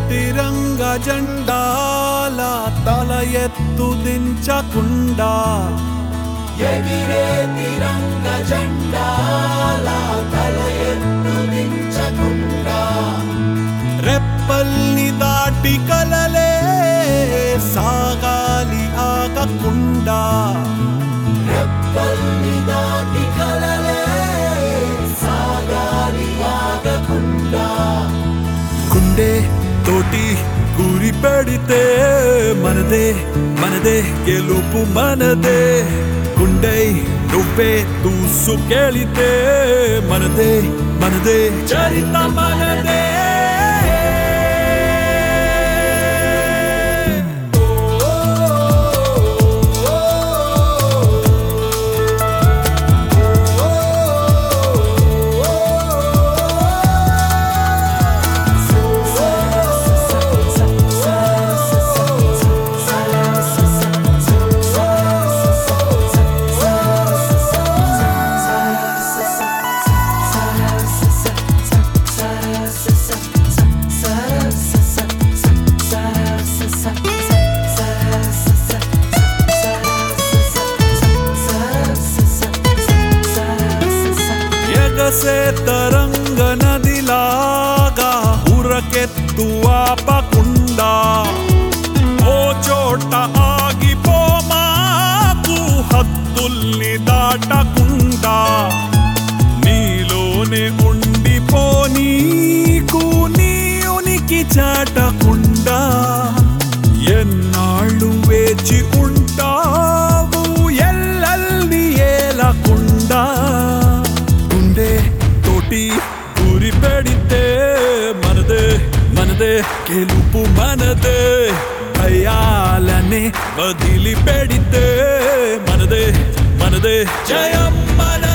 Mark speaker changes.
Speaker 1: తిరంగ జెండాల తల ఎత్తు దించకుండా
Speaker 2: ఎగిరే తిరంగ జెండాల తల ఎత్తు దించకుండా
Speaker 1: రెప్పల్ని దాటి కలలే సాగాలి ఆగకుండా
Speaker 2: రెప్పల్ని దాటి కలలే సాగాలి ఆగకుండా
Speaker 1: గుండె తోటి గురి పెడితే మనదే మనదే గెలుపు మనదే గుండె నువ్వే దూసుకెళితే మనదే మనదే చరిత మనదే ఎగసే తరంగ నదిలాగా ఉరకెత్తు ఆపకుండా ఓ చోట ఆగిపో మాకు హద్దుల్ని దాటకుండా నీలోనే ఉండిపో నీకు నీ ఉనికి చాటకుండా ఎన్నాళ్ళు వేచి ఉంటావు ఎల్లల్ని ఏలకుండా గుండె తోటి గురి పెడితే మనదే మనదే గెలుపు మనదే భయాలనే వదిలి పెడితే మనదే మనదే జయం మనదే